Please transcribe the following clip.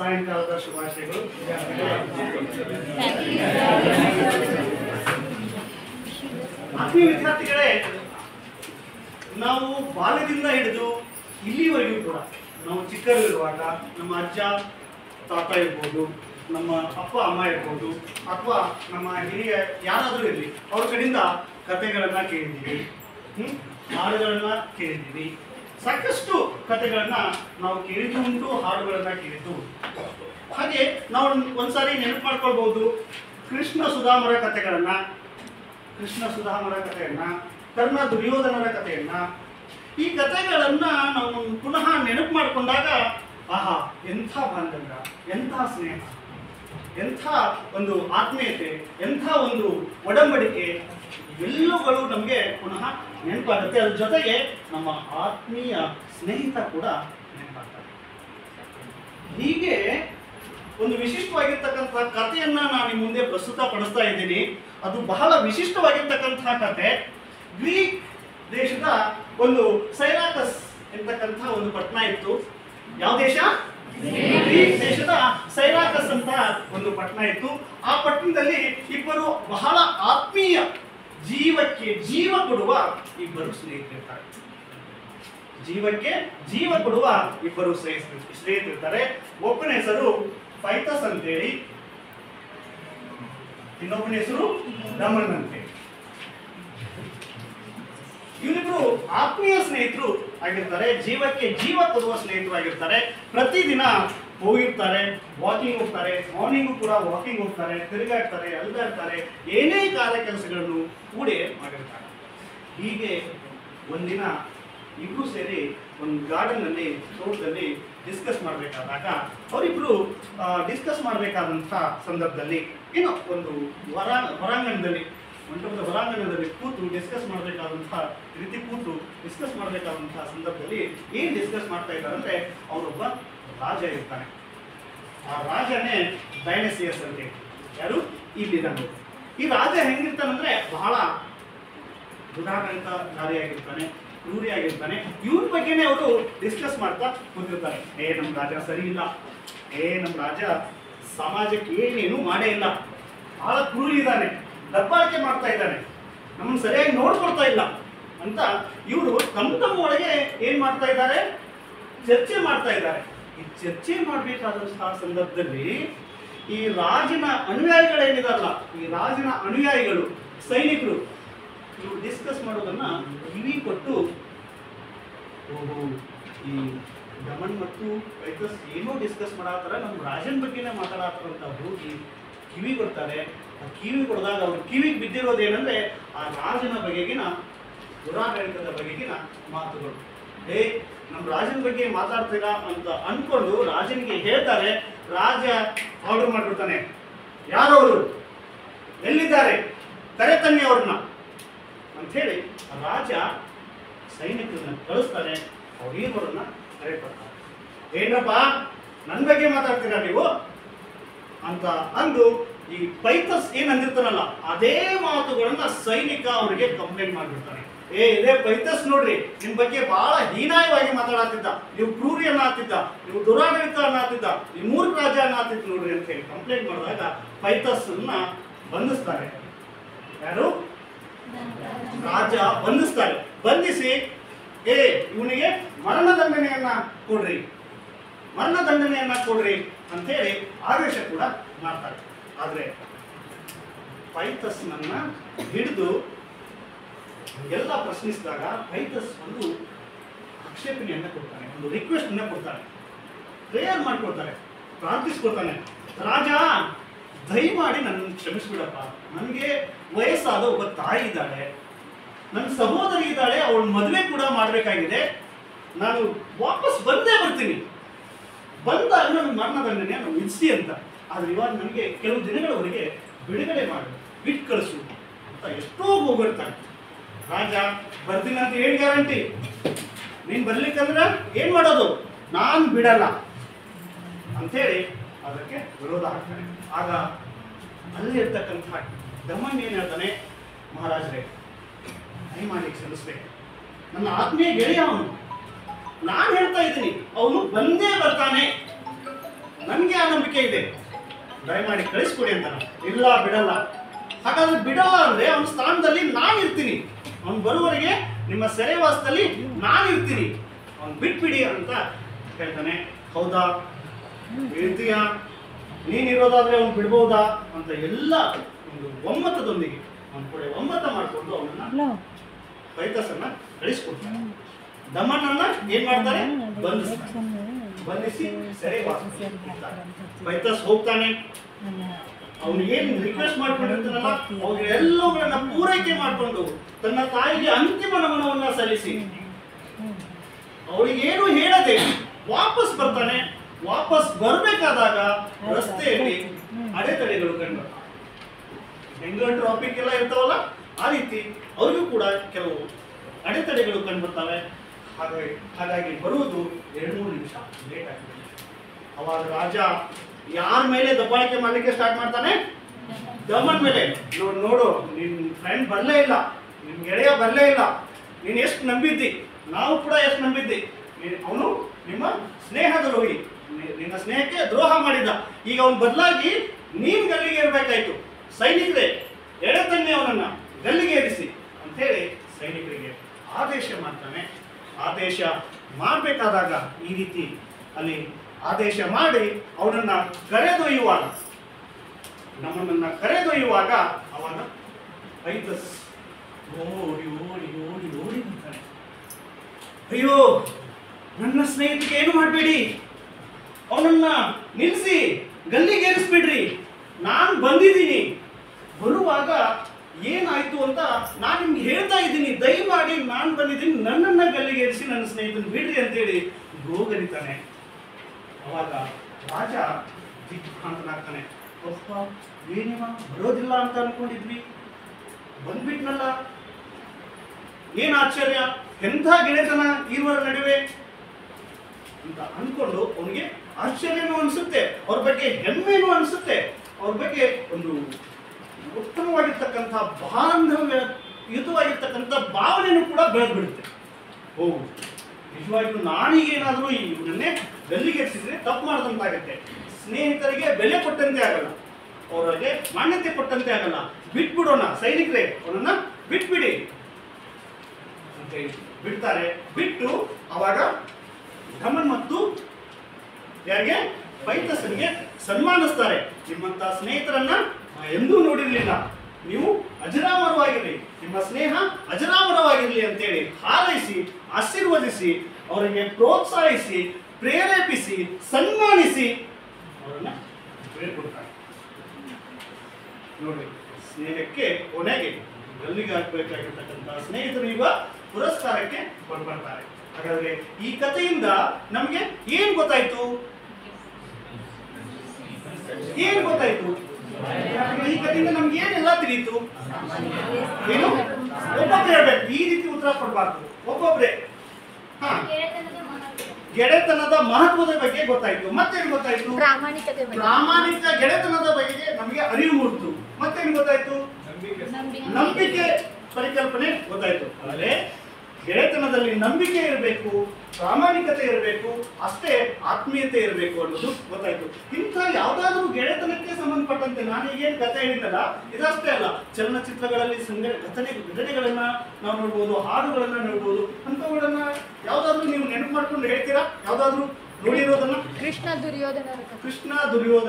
ಸಾಯಂಕಾಲದ ಶುಭಾಶಯಗಳು ಆತ್ಮೀಯ ವಿದ್ಯಾರ್ಥಿಗಳೇ ನಾವು ಬಾಲ್ಯದಿಂದ ಹಿಡಿದು ಇಲ್ಲಿವರೆಗೂ ಕೂಡ ನಾವು ಚಿಕ್ಕವರಿರುವಾಗ ನಮ್ಮ ಅಜ್ಜ ತಾತ ಇರ್ಬೋದು ನಮ್ಮ ಅಪ್ಪ ಅಮ್ಮ ಇರ್ಬೋದು ಅಥವಾ ನಮ್ಮ ಹಿರಿಯ ಯಾರಾದರೂ ಇರಲಿ ಅವ್ರ ಕಡೆಯಿಂದ ಕಥೆಗಳನ್ನ ಕೇಳಿದ್ದೀವಿ ಹ್ಮ್? ಹಾಡುಗಳನ್ನ ಕೇಳಿದ್ದೀವಿ ಸಾಕಷ್ಟು ಕಥೆಗಳನ್ನ ನಾವು ಕೇಳಿದ್ದು ಉಂಟು ಹಾಡುಗಳನ್ನ ಕೇಳಿದ್ದು ಉಂಟು. ಹಾಗೆ ನಾವು ಒಂದ್- ಒಂದ್ಸಾರಿ ನೆನಪು ಮಾಡ್ಕೊಳ್ಬಹುದು ಕೃಷ್ಣ ಸುಧಾಮರ ಕಥೆಗಳನ್ನ ಕೃಷ್ಣ ಸುಧಾಮರ ಕಥೆಯನ್ನ ಕರ್ಣ ದುರ್ಯೋಧನರ ಕಥೆಯನ್ನ ಈ ಕಥೆಗಳನ್ನ ನಾವು ಪುನಃ ನೆನಪು ಮಾಡಿಕೊಂಡಾಗ ಆಹಾ ಎಂಥ ಬಾಂಧವ್ಯ ಎಂಥ ಸ್ನೇಹ ಎಂಥ ಒಂದು ಆತ್ಮೀಯತೆ ಎಂಥ ಒಂದು ಒಡಂಬಡಿಕೆ ಎಲ್ಲವುಗಳು ನಮಗೆ ಪುನಃ ನೆನಪಾಗುತ್ತೆ ಅದ್ರ ಜೊತೆಗೆ ನಮ್ಮ ಆತ್ಮೀಯ ಸ್ನೇಹಿತ ಕೂಡ ನೆನಪಾಗ್ತಾರೆ ಹೀಗೆ ಒಂದು ವಿಶಿಷ್ಟವಾಗಿರ್ತಕ್ಕಂಥ ಕಥೆಯನ್ನ ನಾನು ನಿಮ್ಮ ಮುಂದೆ ಪ್ರಸ್ತುತ ಪಡಿಸ್ತಾ ಇದ್ದೀನಿ ಅದು ಬಹಳ ವಿಶಿಷ್ಟವಾಗಿರ್ತಕ್ಕಂತಹ ಕತೆ ಗ್ರೀಕ್ ದೇಶದ ಒಂದು ಸೈರಾಕಸ್ ಎಂತಕ್ಕಂಥ ಒಂದು ಪಟ್ಟಣ ಇತ್ತು ಯಾವ ದೇಶ ಗ್ರೀಕ್ ದೇಶದ ಸೈರಾಕಸ್ ಅಂತ ಒಂದು ಪಟ್ಟಣ ಇತ್ತು ಆ ಪಟ್ಟಣದಲ್ಲಿ ಇಬ್ಬರು ಬಹಳ ಆತ್ಮೀಯ ಜೀವಕ್ಕೆ ಜೀವ ಕೊಡುವ ಇಬ್ಬರು ಸ್ನೇಹಿತರಿರ್ತಾರೆ ಜೀವಕ್ಕೆ ಜೀವ ಕೊಡುವ ಇಬ್ಬರು ಸ್ನೇಹಿತರು ಸ್ನೇಹಿತರಿರ್ತಾರೆ ಒಬ್ಬನ ಹೆಸರು ಫೈತಸ್ ಅಂತೇಳಿ ಇನ್ನೊಬ್ಬನ ಹೆಸರು ರಮಣ್ ಅಂತೇಳಿ ಇವರಿಬ್ರು ಆತ್ಮೀಯ ಸ್ನೇಹಿತರು ಆಗಿರ್ತಾರೆ ಜೀವಕ್ಕೆ ಜೀವ ಕೊಡುವ ಸ್ನೇಹಿತರು ಆಗಿರ್ತಾರೆ ಪ್ರತಿದಿನ ಹೋಗಿರ್ತಾರೆ ವಾಕಿಂಗ್ ಹೋಗ್ತಾರೆ ಮಾರ್ನಿಂಗು ಕೂಡ ವಾಕಿಂಗ್ ಹೋಗ್ತಾರೆ ತಿರುಗಾಡ್ತಾರೆ ಅಲ್ದಾಡ್ತಾರೆ ಏನೇ ಕಾಲ ಕೆಲಸಗಳನ್ನು ಕೂಡಿ ಮಾಡಿರ್ತಾರೆ ಹೀಗೆ ಒಂದಿನ ಇಬ್ರು ಸೇರಿ ಒಂದು ಗಾರ್ಡನ್ ಅಲ್ಲಿ ತೋಟದಲ್ಲಿ ಡಿಸ್ಕಸ್ ಮಾಡಬೇಕಾದಾಗ ಅವರಿಬ್ರು ಡಿಸ್ಕಸ್ ಮಾಡಬೇಕಾದಂಥ ಸಂದರ್ಭದಲ್ಲಿ ಏನೋ ಒಂದು ಹೊರ ಹೊರಾಂಗಣದಲ್ಲಿ ಮಂಟಪದ ಹೊರಾಂಗಣದಲ್ಲಿ ಕೂತು ಡಿಸ್ಕಸ್ ಮಾಡಬೇಕಾದಂತಹ ರೀತಿ ಕೂತು ಡಿಸ್ಕಸ್ ಮಾಡಬೇಕಾದಂತಹ ಸಂದರ್ಭದಲ್ಲಿ ಏನ್ ಡಿಸ್ಕಸ್ ಮಾಡ್ತಾ ಇದ್ದಾರೆ ಅಂದ್ರೆ ಅವರೊಬ್ಬ ರಾಜ ಇರ್ತಾನೆ ಆ ರಾಜನೇ ಡೈನಸಿಯಸ್ ಅಂತ ಹೇಳಿ. ಯಾರು ಇಲ್ಲಿದ್ದಾನೆ ಈ ರಾಜ ಹೆಂಗಿರ್ತಾನಂದ್ರೆ ಬಹಳ ದುರಾಡಳಿತಕಾರಿಯಾಗಿರ್ತಾನೆ ಕ್ರೂರಿಯಾಗಿರ್ತಾನೆ ಇವ್ರ ಬಗ್ಗೆನೇ ಅವರು ಡಿಸ್ಕಸ್ ಮಾಡ್ತಾ ಕೂತಿರ್ತಾರೆ ಏ ನಮ್ಮ ರಾಜ ಸರಿ ಇಲ್ಲ ಏ ನಮ್ಮ ರಾಜ ಸಮಾಜಕ್ಕೆ ಏನೇನು ಮಾಡೇ ಇಲ್ಲ ಬಹಳ ಕ್ರೂರಿ ಇದ್ದಾನೆ ದಬ್ಬಾಳಿಕೆ ಮಾಡ್ತಾ ಇದ್ದಾನೆ ನಮ್ಮನ್ನು ಸರಿಯಾಗಿ ನೋಡ್ಕೊಳ್ತಾ ಇಲ್ಲ ಅಂತ ಇವರು ತಮ್ಮ ತಮ್ಮ ಒಳಗೆ ಏನ್ ಮಾಡ್ತಾ ಇದ್ದಾರೆ ಚರ್ಚೆ ಮಾಡ್ತಾ ಇದ್ದಾರೆ ಈ ಚರ್ಚೆ ಮಾಡಬೇಕಾದಂತಹ ಸಂದರ್ಭದಲ್ಲಿ ಈ ರಾಜನ ಅನುಯಾಯಿಗಳೇನಿದಾರಲ್ಲ ಈ ರಾಜನ ಅನುಯಾಯಿಗಳು ಸೈನಿಕರು ಇವರು ಡಿಸ್ಕಸ್ ಮಾಡೋದನ್ನ ಕಿವಿ ಕೊಟ್ಟು ಓಹೋ ಈ ದಮನ್ ಮತ್ತು ವೈಕಸ್ ಏನೋ ಡಿಸ್ಕಸ್ ಮಾಡತ್ತಾರ ನಮ್ಮ ರಾಜನ ಬಗ್ಗೆನೇ ಮಾತಾಡತ್ತಾರ ಅಂತ ಹೋಗಿ ಕಿವಿ ಕೊಡ್ತಾರೆ ಆ ಕಿವಿ ಕೊಡಿದಾಗ ಅವ್ರ ಕಿವಿಗೆ ಬಿದ್ದಿರೋದು ಏನಂದ್ರೆ ಆ ರಾಜನ ಬಗೆಗಿನ ದುರಾಡಳಿತದ ಬಗೆಗಿನ ಮಾತುಗಳು ಏ ನಮ್ಮ ರಾಜನ ಬಗ್ಗೆ ಮಾತಾಡ್ತೀರಾ ಅಂತ ಅನ್ಕೊಂಡು ರಾಜನಿಗೆ ಹೇಳ್ತಾರೆ ರಾಜ ಆರ್ಡರ್ ಮಾಡ್ಬಿಡ್ತಾನೆ ಯಾರವರು ಎಲ್ಲಿದ್ದಾರೆ ಕರೆ ತನ್ನಿ ಅವ್ರನ್ನ ಅಂಥೇಳಿ ರಾಜ ಸೈನಿಕರನ್ನ ಕಳಿಸ್ತಾರೆ ಅವ್ರ ಹೀರೋರನ್ನ ಕರೆಕೊಡ್ತಾರೆ ಏನಪ್ಪ ನನ್ನ ಬಗ್ಗೆ ಮಾತಾಡ್ತೀರಾ ನೀವು ಅಂತ ಅಂದು ಈ ಪೈತಸ್ ಏನ್ ಅಂದಿರ್ತಾನಲ್ಲ ಅದೇ ಮಾತುಗಳನ್ನ ಸೈನಿಕ ಅವರಿಗೆ ಕಂಪ್ಲೇಂಟ್ ಮಾಡ್ಬಿಡ್ತಾನೆ ಏ ಇದೇ ಪೈತಸ್ ನೋಡ್ರಿ ನಿಮ್ ಬಗ್ಗೆ ಬಹಳ ಹೀನಾಯವಾಗಿ ಮಾತಾಡತ್ತಿದ್ದ ನೀವು ಕ್ರೂರಿ ಅನ್ನತ್ತಿದ್ದ ನೀವು ದುರಾಡಳಿತ ಅನ್ನತ್ತಿದ್ದ ನೀವು ಮೂರ್ಖ ರಾಜ ಅನ್ನತ್ತಿದ್ದ ನೋಡ್ರಿ ಅಂತ ಹೇಳಿ ಕಂಪ್ಲೇಂಟ್ ಮಾಡಿದಾಗ ಪೈತಸ್ ಬಂಧಿಸ್ತಾರೆ ಯಾರು ರಾಜ ಬಂಧಿಸ್ತಾರೆ ಬಂಧಿಸಿ ಏ ಇವನಿಗೆ ಮರಣದಂಡನೆಯನ್ನ ಕೊಡ್ರಿ ಮರಣದಂಡನೆಯನ್ನ ಕೊಡ್ರಿ ಅಂತೇಳಿ ಆದೇಶ ಕೂಡ ಮಾಡ್ತಾರೆ ಆದ್ರೆ ಪೈತಸ್ನನ್ನ ಹಿಡಿದು ಎಲ್ಲ ಪ್ರಶ್ನಿಸಿದಾಗ ಪೈತಸ್ ಒಂದು ಆಕ್ಷೇಪಣೆಯನ್ನ ಕೊಡ್ತಾನೆ ಒಂದು ರಿಕ್ವೆಸ್ಟ್ ಅನ್ನ ಕೊಡ್ತಾನೆ ಪ್ರೇಯರ್ ಮಾಡ್ಕೊಳ್ತಾನೆ ಪ್ರಾರ್ಥಿಸ್ಕೊಳ್ತಾನೆ ರಾಜ ದಯಮಾಡಿ ನನ್ನ ಕ್ಷಮಿಸ್ಬಿಡಪ್ಪ ನನಗೆ ವಯಸ್ಸಾದ ಒಬ್ಬ ತಾಯಿ ಇದ್ದಾಳೆ ನನ್ನ ಸಹೋದರಿ ಇದ್ದಾಳೆ ಅವಳ ಮದುವೆ ಕೂಡ ಮಾಡಬೇಕಾಗಿದೆ ನಾನು ವಾಪಸ್ ಬಂದೇ ಬರ್ತೀನಿ ಬಂದಾಗ ನನ್ನ ಮರಣದಂಡನೆಯನ್ನು ವಿಧಿಸಿ ಅಂತ ಆದ್ರೆ ಇವಾಗ ನನಗೆ ಕೆಲವು ದಿನಗಳವರೆಗೆ ಬಿಡುಗಡೆ ಮಾಡು ಬಿಟ್ಟು ಕಳಿಸು ಅಂತ ಎಷ್ಟೋ ಹೋಗಿರ್ತಾನೆ ರಾಜ ಬರ್ತೀನಿ ಅಂತ ಹೇಳಿ ಗ್ಯಾರಂಟಿ ನೀನ್ ಬರ್ಲಿಕ್ಕಂದ್ರೆ ಏನ್ ಮಾಡೋದು ನಾನ್ ಬಿಡಲ್ಲ ಅಂಥೇಳಿ ಅದಕ್ಕೆ ವಿರೋಧ ಹಾಕ್ತಾನೆ ಆಗ ಅಲ್ಲಿ ಇರ್ತಕ್ಕಂಥ ದಮನ್ ಏನ್ ಹೇಳ್ತಾನೆ ಮಹಾರಾಜರೇ ದಯಮಾಡಿ ಕ್ಷಮಿಸ್ಬೇಕು ನನ್ನ ಆತ್ಮೀಯ ಗೆಳೆಯ ಅವನು ನಾನು ಹೇಳ್ತಾ ಇದ್ದೀನಿ ಅವನು ಬಂದೇ ಬರ್ತಾನೆ ನನಗೆ ಆ ನಂಬಿಕೆ ಇದೆ ದಯಮಾಡಿ ಕಳಿಸ್ಕೊಡಿ ಅಂತ ಇಲ್ಲ ಬಿಡಲ್ಲ ಹಾಗಾದ್ರೆ ಬಿಡಲ್ಲ ಅಂದ್ರೆ ಅವನ ಸ್ಥಾನದಲ್ಲಿ ನಾನು ಇರ್ತೀನಿ ಅವ್ನು ಬರುವವರೆಗೆ ನಿಮ್ಮ ಸೆರೆವಾಸದಲ್ಲಿ ನಾನು ಇರ್ತೀನಿ ಅವ್ನು ಬಿಟ್ಬಿಡಿ ಅಂತ ಹೇಳ್ತಾನೆ ಹೌದಾ ಹೇಳ್ತೀಯಾ ನೀನಿರೋದಾದ್ರೆ ಅವ್ನು ಬಿಡ್ಬೋದಾ ಅಂತ ಎಲ್ಲ ಒಂದು ಒಮ್ಮತದೊಂದಿಗೆ ಅವ್ನ ಕೂಡ ಒಮ್ಮತ ಮಾಡಿಕೊಂಡು ಅವನನ್ನ ಪೈತಸನ್ನ ಕಳಿಸ್ಕೊಡ್ತಾರೆ ದಮನನ್ನ ಏನ್ ಮಾಡ್ತಾರೆ ಬಂಧಿಸ್ತಾರೆ ಬಂಧಿಸಿ ಸೆರೆವಾಸ ಪೈತಸ್ ಹೋಗ್ತಾನೆ ಅವನು ಏನ್ ರಿಕ್ವೆಸ್ಟ್ ಮಾಡ್ಕೊಂಡಿರ್ತಾನಲ್ಲ ಅವ್ರಿಗೆ ಎಲ್ಲವುಗಳನ್ನ ಪೂರೈಕೆ ಮಾಡಿಕೊಂಡು ತನ್ನ ತಾಯಿಗೆ ಅಂತಿಮ ನಮನವನ್ನ ಸಲ್ಲಿಸಿ ಅವಳಿಗೆ ಏನು ಹೇಳದೆ ವಾಪಸ್ ಬರ್ತಾನೆ ವಾಪಸ್ ಬರ್ಬೇಕಾದಾಗ ರಸ್ತೆಯಲ್ಲಿ ಅಡೆತಡೆಗಳು ಕಂಡು ಬೆಂಗಳೂರು ಟ್ರಾಫಿಕ್ ಎಲ್ಲ ಇರ್ತಾವಲ್ಲ ಆ ರೀತಿ ಅವ್ರಿಗೂ ಕೂಡ ಕೆಲವು ಅಡೆತಡೆಗಳು ಕಂಡು ಬರ್ತವೆ ಹಾಗಾಗಿ ಹಾಗಾಗಿ ಬರುವುದು ಎರಡು ಮೂರು ನಿಮಿಷ ಲೇಟ್ ಆಗ್ತದೆ ಅವಾಗ ರಾಜ ಯಾರ ಮೇಲೆ ದಬ್ಬಾಳಿಕೆ ಮಾಡ್ಲಿಕ್ಕೆ ಸ್ಟಾರ್ಟ್ ಮಾಡ್ತಾನೆ ದಮನ್ ಮೇಲೆ ನೋಡು ನೋಡು ನಿನ್ ಫ್ರೆಂಡ್ ಬರಲೇ ಇಲ್ಲ ನಿನ್ ಗೆಳೆಯ ಬರಲೇ ಇಲ್ಲ ನೀನ್ ಎಷ್ಟು ನಂಬಿದ್ದಿ ನಾವು ಕೂಡ ಎಷ್ಟು ನಂಬಿದ್ದಿ ಅವನು ನಿಮ್ಮ ಸ್ನೇಹದ ರೋಗಿ ನಿ- ನಿನ್ನ ಸ್ನೇಹಕ್ಕೆ ದ್ರೋಹ ಮಾಡಿದ ಈಗ ಅವನ ಬದಲಾಗಿ ನೀನ್ ಗಲ್ಲಿಗೆ ಇರಬೇಕಾಯ್ತು ಸೈನಿಕರೇ ಎಳೆತನ್ನೇ ಅವನನ್ನ ಗಲ್ಲಿಗೆ ಏರಿಸಿ ಅಂತೇಳಿ ಸೈನಿಕರಿಗೆ ಆದೇಶ ಮಾಡ್ತಾನೆ ಆದೇಶ ಮಾಡಬೇಕಾದಾಗ ಈ ರೀತಿ ಅಲ್ಲಿ ಆದೇಶ ಮಾಡಿ ಅವನನ್ನ ಕರೆದೊಯ್ಯುವಾಗ ನಮ್ಮನ್ನ ಕರೆದೊಯ್ಯುವಾಗ ಅವನ ಐತಸ್ ಓಡಿ ಓಡಿ ಓಡಿ ಓಡಿ ಬರ್ತಾನೆ ಅಯ್ಯೋ ನನ್ನ ಸ್ನೇಹಿತರಿಗೆ ಏನು ಮಾಡಬೇಡಿ ಅವನನ್ನ ನಿಲ್ಲಿಸಿ ಗಲ್ಲಿಗೇರಿಸ್ಬಿಡ್ರಿ ನಾನು ಬಂದಿದ್ದೀನಿ ಬರುವಾಗ ಏನಾಯ್ತು ಅಂತ ನಾನು ನಿಮ್ಗೆ ಹೇಳ್ತಾ ಇದ್ದೀನಿ ದಯಮಾಡಿ ನಾನು ಬಂದಿದ್ದೀನಿ ನನ್ನನ್ನ ಗಲ್ಲಿಗೇರಿಸಿ ನನ್ನ ಸ್ನೇಹಿತನ ಬಿಡ್ರಿ ಅಂತೇಳಿ ಗೋಗರಿತಾನೆ ಅವಾಗ ರಾಜ ದಿಗ್ಭ್ರಾಂತನಾಗ್ತಾನೆ ಒಪ್ಪ ಏನಿವ ಬರೋದಿಲ್ಲ ಅಂತ ಅನ್ಕೊಂಡಿದ್ವಿ ಬಂದ್ಬಿಟ್ನಲ್ಲ ಏನ್ ಆಶ್ಚರ್ಯ ಎಂಥ ಗೆಳೆತನ ಇರುವರ ನಡುವೆ ಅಂತ ಅನ್ಕೊಂಡು ಅವನಿಗೆ ಆಶ್ಚರ್ಯನೂ ಅನಿಸುತ್ತೆ ಅವ್ರ ಬಗ್ಗೆ ಹೆಮ್ಮೆನೂ ಅನಿಸುತ್ತೆ ಅವ್ರ ಬಗ್ಗೆ ಒಂದು ಉತ್ತಮವಾಗಿರ್ತಕ್ಕಂಥ ಬಾಂಧವ್ಯ ಯುತವಾಗಿರ್ತಕ್ಕಂಥ ಭಾವನೆನೂ ಕೂಡ ಬೆಳೆದು ಬಿಡುತ್ತೆ ಓ ನಿಜವಾಗಿಯೂ ನಾನೀಗೇನಾದರೂ ಇವರನ್ನೇ ಗಲ್ಲಿಗೇರಿಸಿದ್ರೆ ತಪ್ಪು ಮಾಡಿದಂತಾಗತ್ತೆ ಸ್ನೇಹಿತರಿಗೆ ಬೆಲೆ ಕೊಟ್ಟಂತೆ ಆಗಲ್ಲ ಅವರಿಗೆ ಮಾನ್ಯತೆ ಕೊಟ್ಟಂತೆ ಆಗಲ್ಲ ಬಿಟ್ಬಿಡೋಣ ಸೈನಿಕರೇ ಅವನನ್ನ ಬಿಟ್ಬಿಡಿ ಅಂತ ಹೇಳಿ ಬಿಡ್ತಾರೆ ಬಿಟ್ಟು ಅವಾಗ ಧಮನ್ ಮತ್ತು ಯಾರಿಗೆ ಪೈತಸನಿಗೆ ಸನ್ಮಾನಿಸ್ತಾರೆ ನಿಮ್ಮಂತ ಸ್ನೇಹಿತರನ್ನ ನಾ ಎಂದೂ ನೋಡಿರ್ಲಿಲ್ಲ ನೀವು ಅಜರಾಮರವಾಗಿರ್ಲಿ ನಿಮ್ಮ ಸ್ನೇಹ ಅಜರಾಮರವಾಗಿರ್ಲಿ ಅಂತೇಳಿ ಹಾರೈಸಿ ಆಶೀರ್ವದಿಸಿ ಅವರಿಗೆ ಪ್ರೋತ್ಸಾಹಿಸಿ ಪ್ರೇರೇಪಿಸಿ ಸನ್ಮಾನಿಸಿ ಅವರನ್ನ ಬೇರ್ಕೊಡ್ತಾರೆ ನೋಡಿ ಸ್ನೇಹಕ್ಕೆ ಕೊನೆಗೆ ಗಲ್ಲಿಗೆ ಹಾಕ್ಬೇಕಾಗಿರ್ತಕ್ಕಂಥ ಸ್ನೇಹಿತರು ಈಗ ಪುರಸ್ಕಾರಕ್ಕೆ ಬರ್ಬರ್ತಾರೆ ಹಾಗಾದ್ರೆ ಈ ಕಥೆಯಿಂದ ನಮಗೆ ಏನ್ ಗೊತ್ತಾಯ್ತು ಏನ್ ಗೊತ್ತಾಯ್ತು ಈ ಕಥೆಯಿಂದ ನಮ್ಗೆ ಏನೆಲ್ಲ ತಿಳಿಯಿತು ಏನು ಒಬ್ಬೊಬ್ರೆ ಹೇಳ್ಬೇಕು ಈ ರೀತಿ ಉತ್ತರ ಕೊಡ್ಬಾರ್ದು ಒಬ್ಬೊಬ್ರೆ ಹಾ ಗೆಳೆತನದ ಮಹತ್ವದ ಬಗ್ಗೆ ಗೊತ್ತಾಯ್ತು ಮತ್ತೇನು ಗೊತ್ತಾಯ್ತು ಪ್ರಾಮಾಣಿಕತೆ ಬಗ್ಗೆ. ಪ್ರಾಮಾಣಿಕ ಗೆಳೆತನದ ಬಗ್ಗೆ ನಮಗೆ ಅರಿವು ಮೂಡ್ತು ಮತ್ತೇನು ಗೊತ್ತಾಯ್ತು ನಂಬಿಕೆ ಪರಿಕಲ್ಪನೆ ಗೊತ್ತಾಯ್ತು ಆದರೆ ಗೆಳೆತನದಲ್ಲಿ ನಂಬಿಕೆ ಇರಬೇಕು ಪ್ರಾಮಾಣಿಕತೆ ಇರಬೇಕು ಅಷ್ಟೇ ಆತ್ಮೀಯತೆ ಇರಬೇಕು ಅನ್ನೋದು ಗೊತ್ತಾಯ್ತು ಇಂಥ ಯಾವ್ದಾದ್ರೂ ಗೆಳೆತನಕ್ಕೆ ಸಂಬಂಧಪಟ್ಟಂತೆ ನಾನು ಈಗೇನು ಕಥೆ ಹೇಳಿದ್ದಲ್ಲ ಇದಷ್ಟೇ ಅಲ್ಲ ಚಲನಚಿತ್ರಗಳಲ್ಲಿ ಸಂಘ ಘಟನೆ ಘಟನೆಗಳನ್ನ ನಾವು ನೋಡ್ಬೋದು ಹಾಡುಗಳನ್ನ ನೋಡ್ಬೋದು ಅಂಥವುಗಳನ್ನ ಯಾವ್ದಾದ್ರು ನೀವು ನೆನಪು ಮಾಡ್ಕೊಂಡು ಹೇಳ್ತೀರಾ ಯಾವ್ದಾದ್ರು ನೋಡಿರೋದನ್ನ ಕೃಷ್ಣ ದುರ್ಯೋಧನರ ಕಥೆ. ಕೃಷ್ಣ ದುರ್ಯೋಧನ